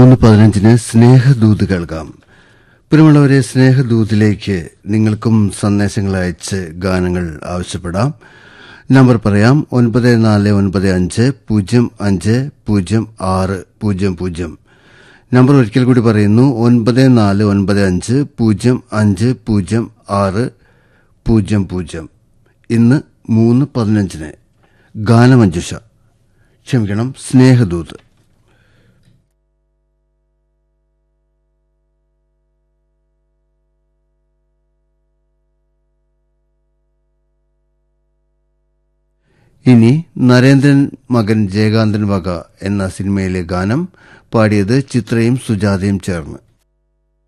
മൂന്ന് പതിനഞ്ചിന് സ്നേഹദൂത് കേൾക്കാം പ്രിയമുള്ളവരെ സ്നേഹദൂതിലേക്ക് നിങ്ങൾക്കും സന്ദേശങ്ങൾ അയച്ച് ഗാനങ്ങൾ ആവശ്യപ്പെടാം നമ്പർ പറയാം ഒൻപത് നാല് ഒൻപത് അഞ്ച് പൂജ്യം അഞ്ച് പൂജ്യം ആറ് പൂജ്യം പൂജ്യം നമ്പർ ഒരിക്കൽ കൂടി പറയുന്നു ഒൻപത് നാല് ഒൻപത് അഞ്ച് പൂജ്യം അഞ്ച് പൂജ്യം ആറ് പൂജ്യം പൂജ്യം ഇന്ന് മൂന്ന് പതിനഞ്ചിന് ഗാനമഞ്ജുഷ ക്ഷമിക്കണം സ്നേഹദൂത് ഇനി നരേന്ദ്രൻ മകൻ ജയകാന്തൻ വക എന്ന സിനിമയിലെ ഗാനം പാടിയത് ചിത്രയും സുജാതയും ചേർന്ന്